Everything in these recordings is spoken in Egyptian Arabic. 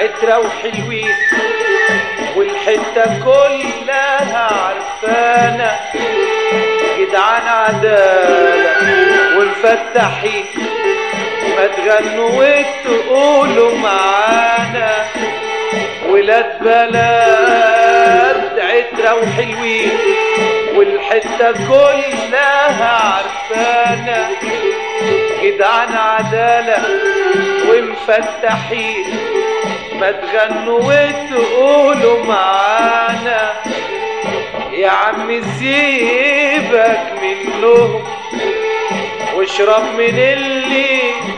عترة وحلوين والحتة كلها عرفانة جدعان عدالة والفتحين ما تغنوا وتقولوا معانا ولاد بلد عترة وحلوين والحتة كلها عرفانة جدعان عدالة ومفتحين ما تغنوا وتقولوا معانا يا عم سيبك منهم واشرب من اللي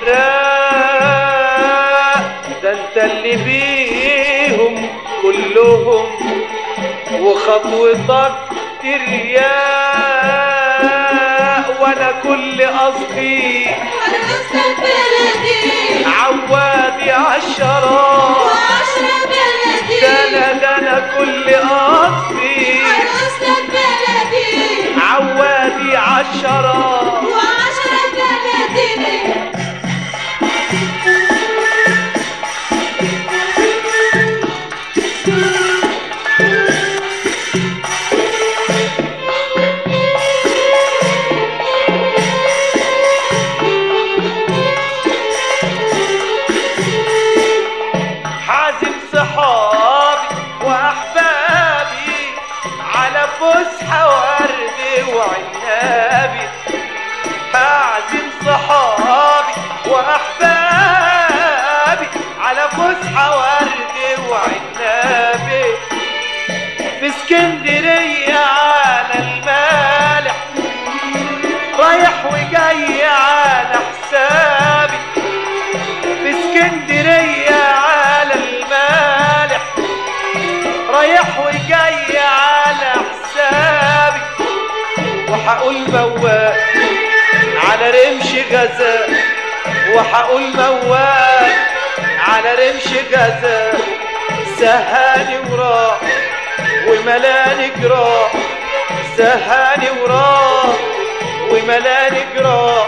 راق ده انت اللي بيهم كلهم وخطوتك ترياق وانا كل قصدي والأصل بلدي عوادي عالشراب وعشرة بلدي ده انا ده انا كل قصدي والأصل بلدي عوادي عالشراب وعشرة بلدي حازم صحابي واحبابي على فسحه ورد وعنابي حازم صحابي واحبابي على فسحه ورد وعنابي في اسكندريه على المالح رايح وجاي على حسابي في اسكندرية على المالح رايح وجاي على حسابي وحقول موال على رمش غزال وحقول موال على رمش غزال سهاني وراح وملاني جراح سهاني وراح وملاني جراح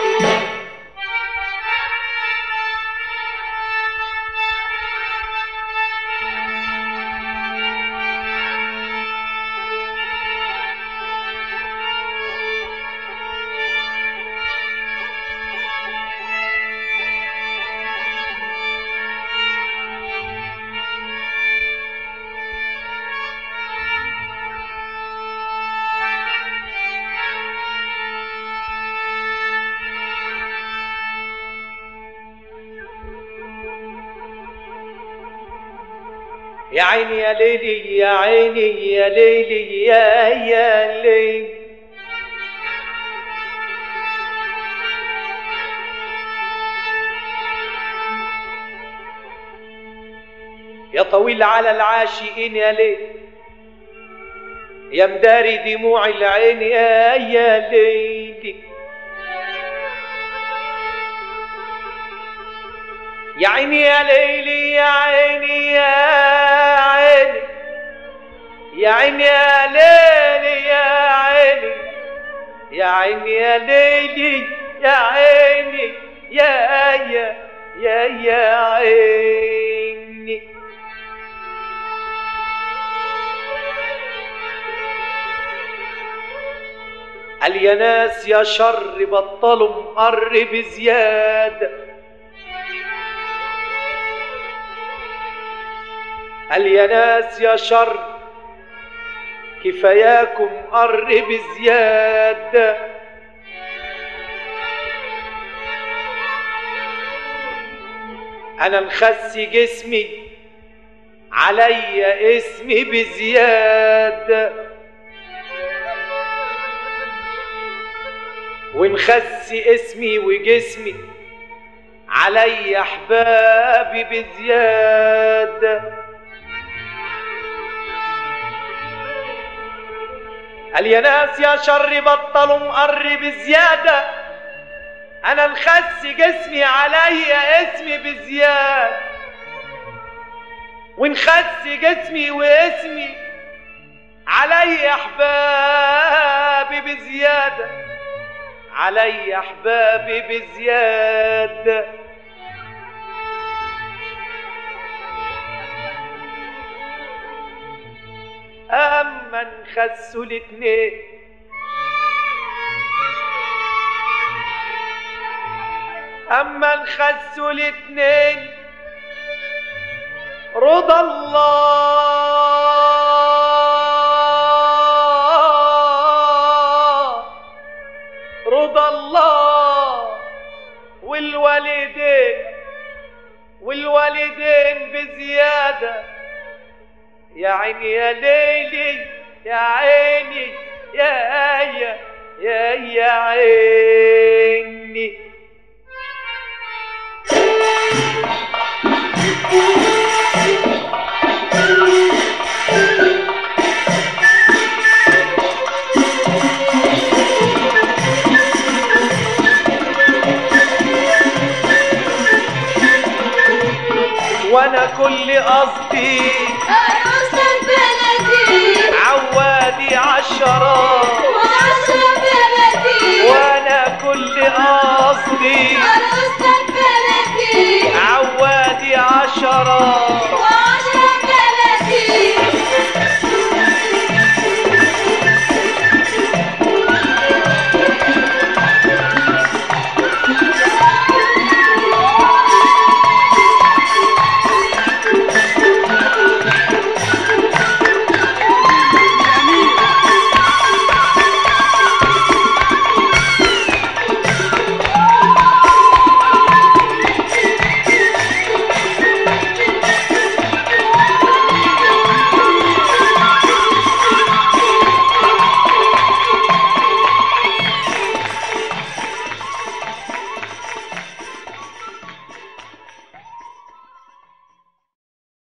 يا عيني يا ليلي يا عيني يا ليلي يا يا ليلي يا طويل على العاشقين يا ليل يا مداري دموع العين يا يا ليلي يا عيني يا ليلي يا عيني يا عيني يا عيني يا ليلي يا عيني يا عيني يا ليلي يا عيني يا يا يا يا عيني قال يا ناس يا شر بطلوا مقرب زياده قال يا ناس يا شر كفاياكم قرب زيادة أنا مخسي جسمي عليا اسمي بزيادة ونخسي اسمي وجسمي عليا أحبابي بزيادة قال يا ناس يا شر بطلوا مقرب زيادة أنا نخسي جسمي عليا اسمي بزيادة ونخسي جسمي واسمي عليا أحبابي بزيادة عليا أحبابي بزيادة اما نخسوا الاتنين اما نخسوا الاتنين رضا الله رضا الله والوالدين والوالدين بزيادة يا عيني يا ليلي يا عيني يا يا يا يا عيني وانا كل قصدي